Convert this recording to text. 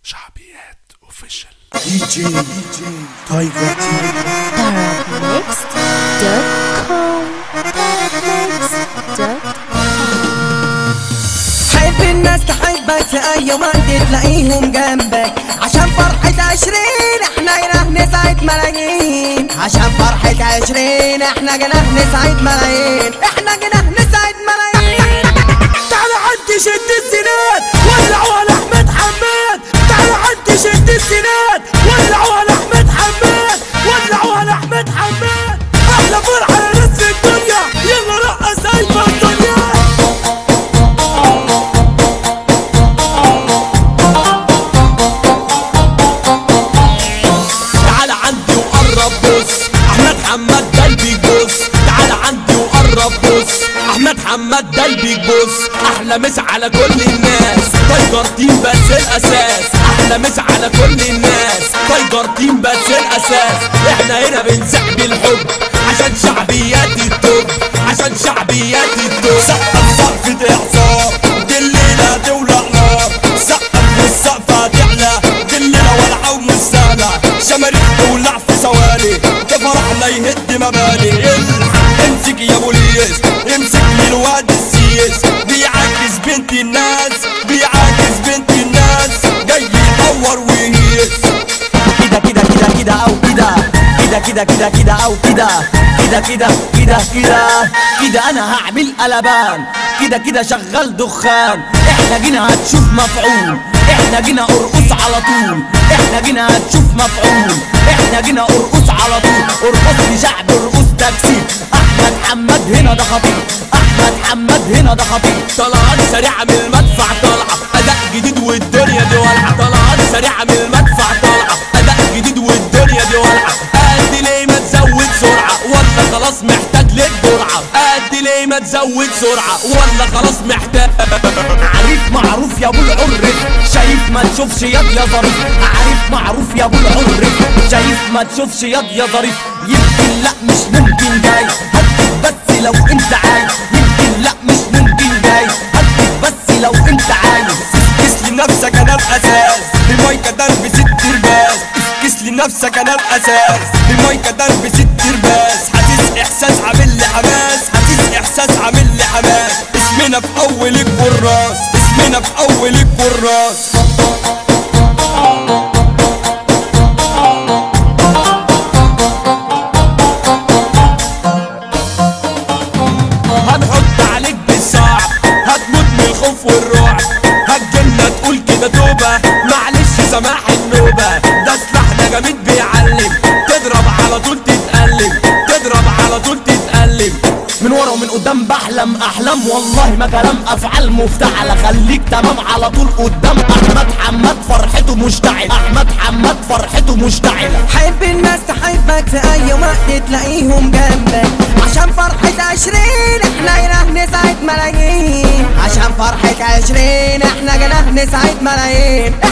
شعبيات اوفيشال دي جي دي جي تايجر تي حب الناس تحبك في اي وقت تلاقيهم جنبك عشان فرحة عشرين احنا جناه نسعد ملايين عشان فرحة عشرين احنا جناه نسعد ملايين احنا جناه نسعد ملايين تعال عندي شد الزناد ولعوا على احمد حماد تعال عندي شد الزناد ولعوا على احمد حماد ولعوا على احمد حماد احلى فرحه يا ناس في الدنيا يلا رقص هيفا الدنيا تعال عندي وقرب بص احمد حماد ده البيج بص تعال عندي وقرب بص احمد حماد ده البيج بص احلى مسا على كل الناس تايجر تيم بس الاساس احلى مسا على كل الناس تايجر تيم بس الاساس احنا هنا بنسحب الحب عشان شعبيات التوب عشان شعبيات التوب سقف سقف اعصار دي الليله تولع نار سقف والسقف هتعلى دي الليله ولعه ومستهلع شماريخ تولع في ثواني ده فرحنا يهد مباني الحق امسك يا بوليس امسك لي الواد السيس بيعاكس بنت الناس بيعاكس بنت الناس جاي يحور ويهيس كده كده كده كده او كده كده كده كده كده او كده كده كده كده كده كده انا هعمل قلبان كده كده شغال دخان احنا جينا هتشوف مفعول احنا جينا ارقص على طول احنا جينا هتشوف مفعول احنا جينا ارقص على طول ارقص لي شعب ارقص تاكسي احمد حماد هنا ده خطير احمد حماد هنا ده خطير طلعات سريعة من المدفع طالعة أداء جديد والدنيا دي والعة طلعات سريعة من المدفع طالعة أداء جديد والدنيا دي والعة قد ليه ما تزود سرعة ولا خلاص محتاج لك جرعة قد ليه ما تزود سرعة ولا خلاص محتاج عريف معروف يا ابو العرف شايف ما تشوفش ياض يا ظريف عريف معروف يا ابو العرف شايف ما تشوفش ياض يا ظريف يمكن لا مش ممكن جاي هديك بس لو انت عايز يمكن لا مش ممكن جاي هديك بس لو انت عايز افكس لنفسك انا الاساس بمايكا درب ست رباس افكس لنفسك انا الاساس بمايكا درب ست رباس حاسس احساس عامل لي حماس حاسس احساس عامل لي حماس اسمنا في اول الكراس اسمنا في اول الكراس هنحط عليك بالصعب هتموت من الخوف والرعب هتجنة تقول كده توبة معلش سماح النوبة ده سلاحنا جميل بيعلم تضرب على طول تتألم تضرب على طول تتألم من ورا ومن قدام بحلم احلام والله ما كلام افعال مفتعله خليك تمام على طول قدام احمد حماد فرحته مشتعل احمد حماد فرحته مشتعله حب الناس تحبك في اي وقت تلاقيهم جنبك عشان فرحة عشرين احنا جناه نسعد ملايين عشان فرحة عشرين احنا جناه نسعد ملايين